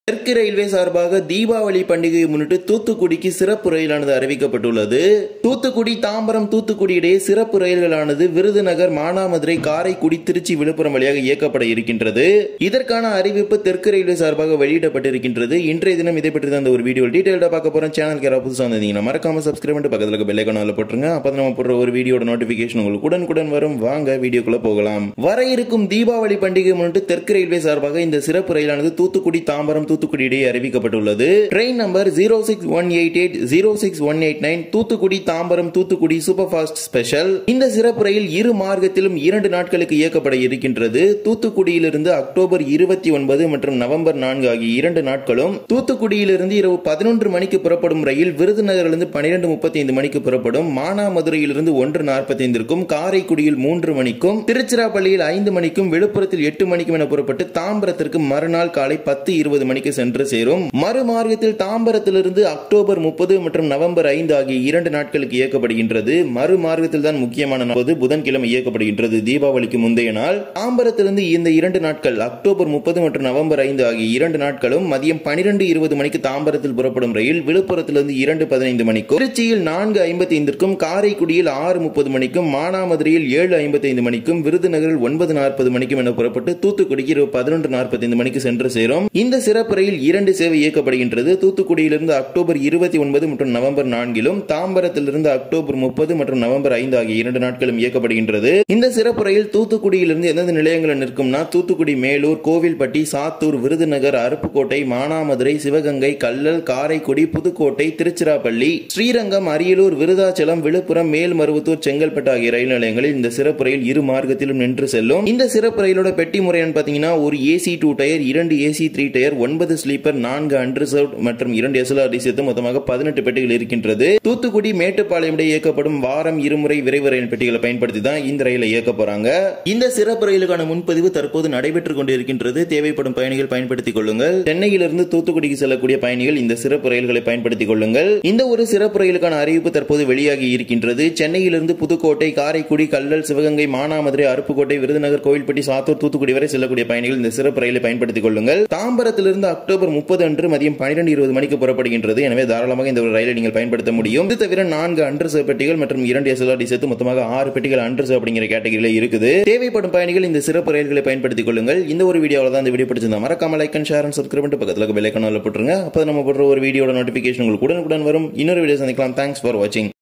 தெற்கு ரயில்வே சார்பாக தீபாவளி பண்டிகையை முன்னிட்டு தூத்துக்குடிக்கு சிறப்பு ரயிலானது அறிவிக்கப்பட்டுள்ளது தூத்துக்குடி தாம்பரம் தூத்துக்குடி இடையே சிறப்பு ரயில்களானது விருதுநகர் மானாமதுரை காரைக்குடி திருச்சி விழுப்புரம் வழியாக இயக்கப்பட இருக்கின்றது இதற்கான அறிவிப்பு தெற்கு ரயில்வே சார்பாக வெளியிடப்பட்டிருக்கின்றது இன்றைய தினம் இதை பற்றி தான் இந்த ஒரு வீடியோ டீடைல்டா பார்க்க போறோம் சேனல் யாராவது புதுசாக வந்தீங்கன்னா மறக்காம சப்ஸ்கிரைப் பண்ணிட்டு பக்கத்துல இருக்க பெல் ஐக்கான போட்டுருங்க அப்போ நம்ம போடுற ஒரு வீடியோட நோட்டிபிகேஷன் உங்களுக்கு உடனுக்குடன் வரும் வாங்க வீடியோக்குள்ள போகலாம் வர இருக்கும் தீபாவளி பண்டிகை முன்னிட்டு தெற்கு ரயில்வே சார்பாக இந்த சிறப்பு ரயிலானது தூத்துக்குடி தாம்பரம் தூத்துக்குடி இடையே அறிவிக்கப்பட்டுள்ளது train number zero six one eight eight zero six one eight nine Thoothukudi Tambaram Thoothukudi super fast special இந்த சிறப்பு ரயில் இரு மார்க்கத்திலும் இரண்டு நாட்களுக்கு இயக்கப்பட இருக்கின்றது தூத்துக்குடியிலிருந்து அக்டோபர் இருபத்தி ஒன்பது மற்றும் நவம்பர் நான்கு ஆகிய இரண்டு நாட்களும் தூத்துக்குடியிலிருந்து இரவு பதினொன்று மணிக்கு புறப்படும் ரயில் விருதுநகரிலிருந்து பனிரெண்டு முப்பத்தி ஐந்து மணிக்கு புறப்படும் மானாமதுரையிலிருந்து ஒன்று நாற்பத்தி ஐந்திற்கும் காரைக்குடியில் மூன்று மணிக்கும் திருச்சிராப்பள்ளியில் ஐந்து மணிக்கும் விழுப்புரத்தில் எட்டு மணிக்கும் என புறப்பட்டு தாம்பரத்திற்கு மறுநாள் காலை பத்து இருபது மணிக்கு சென்று சேரும் மறுமார்க்கத்தில் தாம்பரத்திலிருந்து அக்டோபர் முப்பது மற்றும் நவம்பர் ஐந்து ஆகிய இரண்டு நாட்களுக்கு இயக்கப்படுகின்றது மறுமார்க்கத்தில் தான் முக்கியமான நாள் புதன்கிழமை இயக்கப்படுகின்றது தீபாவளிக்கு முந்தைய நாள் தாம்பரத்திலிருந்து இந்த இரண்டு நாட்கள் அக்டோபர் முப்பது மற்றும் நவம்பர் ஐந்து ஆகிய இரண்டு நாட்களும் மதியம் பனிரெண்டு இருபது மணிக்கு தாம்பரத்தில் புறப்படும் ரயில் விழுப்புரத்திலிருந்து இரண்டு பதினைந்து மணிக்கும் திருச்சியில் நான்கு ஐம்பத்தி ஐந்திற்கும் காரைக்குடியில் ஆறு முப்பது மணிக்கும் மானாமதுரையில் ஏழு ஐம்பத்தி ஐந்து மணிக்கும் விருதுநகரில் ஒன்பது நாற்பது மணிக்கும் என புறப்பட்டு தூத்துக்குடிக்கு இரவு பதினொன்று நாற்பத்தி ஐந்து மணிக்கு சென்று சேரும் இந்த சிறப்பு ரயில் இரண்டு சேவை இயக்கப்படுகின்றது தூத்துக்குடியிலிருந்து அக்டோபர் இருபத்தி ஒன்பது மற்றும் நவம்பர் நான்கிலும் தாம்பரத்திலிருந்து அக்டோபர் முப்பது மற்றும் நவம்பர் ஐந்து ஆகிய இரண்டு நாட்களும் இயக்கப்படுகின்றது இந்த சிறப்பு ரயில் தூத்துக்குடியிலிருந்து எந்தெந்த நிலையங்களில் நிற்கும்னா தூத்துக்குடி மேலூர் கோவில்பட்டி சாத்தூர் விருதுநகர் அருப்புக்கோட்டை மானாமதுரை சிவகங்கை கல்லல் காரைக்குடி புதுக்கோட்டை திருச்சிராப்பள்ளி ஸ்ரீரங்கம் அரியலூர் விருதாச்சலம் விழுப்புரம் மேல்மருவத்தூர் செங்கல்பட்டு ஆகிய ரயில் நிலையங்களில் இந்த சிறப்பு ரயில் இரு மார்க்கத்திலும் நின்று செல்லும் இந்த சிறப்பு ரயிலோட பெட்டி முறைன்னு பாத்தீங்கன்னா ஒரு ஏசி டூ டயர் இரண்டு ஏசி த்ரீ டயர் ஒன்பது ஸ்லீப்பர் நான்கு அன்ரிசர்வ் மற்றும் இரண்டு எஸ்எல்ஆர்டி சேர்த்து மொத்தமாக பதினெட்டு பெட்டிகள் இருக்கின்றது தூத்துக்குடி மேட்டுப்பாளையம் இடையே இயக்கப்படும் வாரம் இருமுறை விரைவு ரயில் பெட்டிகளை பயன்படுத்தி தான் இந்த ரயிலை இயக்க போறாங்க இந்த சிறப்பு ரயிலுக்கான முன்பதிவு தற்போது நடைபெற்றுக் கொண்டிருக்கின்றது தேவைப்படும் பயணிகள் பயன்படுத்திக் கொள்ளுங்கள் சென்னையிலிருந்து தூத்துக்குடிக்கு செல்லக்கூடிய பயணிகள் இந்த சிறப்பு ரயில்களை பயன்படுத்திக் கொள்ளுங்கள் இந்த ஒரு சிறப்பு ரயிலுக்கான அறிவிப்பு தற்போது வெளியாகி இருக்கின்றது சென்னையிலிருந்து புதுக்கோட்டை காரைக்குடி கல்லல் சிவகங்கை மானாமதுரை அருப்புக்கோட்டை விருதுநகர் கோவில்பட்டி சாத்தூர் தூத்துக்குடி வரை செல்லக்கூடிய பயணிகள் இந்த சிறப்பு ரயிலை பயன்படுத்திக் கொள்ளுங்கள் தாம்பரத்திலிருந்து அக்டோபர் முப்பது அன்று மதியம் பனிரெண்டு இருபது மணிக்கு புறப்படுகின்றது எனவே தாராளமாக இந்த ஒரு ரயிலை நீங்கள் பயன்படுத்த முடியும் இது தவிர நான்கு அண்டர்சர்வ் பெட்டிகள் மற்றும் இரண்டு எஸ்எல்ஆர்டி சேர்த்து மொத்தமாக ஆறு பெட்டிகள் அண்டர்சர்வ் அப்படிங்கிற கேட்டகரியில் இருக்குது தேவைப்படும் பயணிகள் இந்த சிறப்பு ரயில்களை பயன்படுத்திக் கொள்ளுங்கள் இந்த ஒரு வீடியோவில் தான் இந்த வீடியோ பிடிச்சிருந்தா மறக்காம like and share and subscribe பண்ணிட்டு பக்கத்தில் பெல் ஐக்கானில் போட்டுருங்க அப்போ நம்ம போடுற ஒரு வீடியோட நோட்டிஃபிகேஷன் உங்களுக்கு உடனுக்குடன் வரும் இன்னொரு வீடியோ சந்திக்கலாம் தேங்க்ஸ் ஃபார் வாட்சிங்